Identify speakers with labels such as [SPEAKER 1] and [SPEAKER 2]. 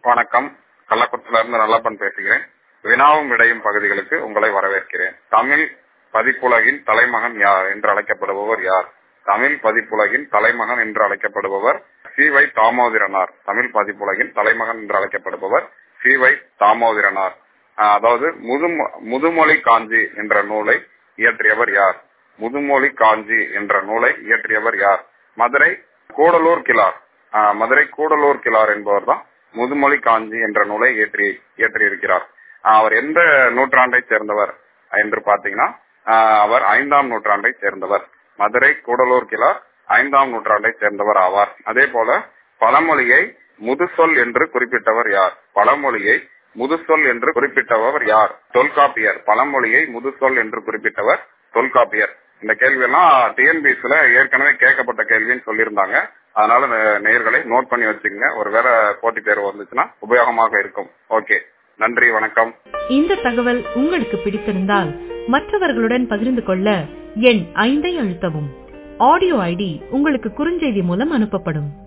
[SPEAKER 1] வணக்கம் கள்ளக்குறிச்சியில இருந்து நல்லப்பன் பேசுகிறேன் வினாவும் விடையும் பகுதிகளுக்கு உங்களை வரவேற்கிறேன் தமிழ் பதிப்புலகின் தலைமகன் யார் என்று அழைக்கப்படுபவர் யார் தமிழ் பதிப்புலகின் தலைமகன் என்று அழைக்கப்படுபவர் சி வை தாமோதிரனார் தமிழ் பதிப்புலகின் தலைமகன் என்று அழைக்கப்படுபவர் சி வை தாமோதிரனார் ஆஹ் அதாவது முதுமொ- முதுமொழி காஞ்சி என்ற நூலை இயற்றியவர் யார் முதுமொழி காஞ்சி என்ற நூலை இயற்றியவர் யார் மதுரை கூடலூர் கிளார் ஆஹ் மதுரை கூடலூர் கிளார் என்பவர் தான் முதுமொழி காஞ்சி என்ற நூலை இயற்றி இயற்றியிருக்கிறார் ஆஹ் அவர் எந்த நூற்றாண்டை சேர்ந்தவர் என்று பாத்தீங்கன்னா ஆஹ் அவர் ஐந்தாம் நூற்றாண்டை சேர்ந்தவர் மதுரை கூடலூர் கிளார் ஐந்தாம் நூற்றாண்டை சேர்ந்தவர் ஆவார் அதே போல பழமொழியை முதுசொல் என்று குறிப்பிட்டவர் யார் பழமொழியை முதுசொல் என்று குறிப்பிட்டவர் யார் தொல்காப்பியர் பழமொழியை முதுசொல் என்று குறிப்பிட்டவர் தொல்காப்பியர் இந்த கேள்வி எல்லாம் டிஎன்பிஎஸ்ல ஏற்கனவே கேட்கப்பட்ட கேள்வின்னு சொல்லியிருந்தாங்க அதனால நே- நேயர்களை நோட் பண்ணி வச்சுக்கங்க ஒருவேளை போட்டி தேர்வு வந்துச்சுன்னா உபயோகமாக இருக்கும் ஓகே நன்றி வணக்கம்
[SPEAKER 2] இந்த தகவல் உங்களுக்கு பிடித்திருந்தால் மற்றவர்களுடன் பகிர்ந்து கொள்ள எண் ஐந்தை அழுத்தவும் ஆடியோ ஐடி உங்களுக்கு குறுஞ்செய்தி மூலம் அனுப்பப்படும்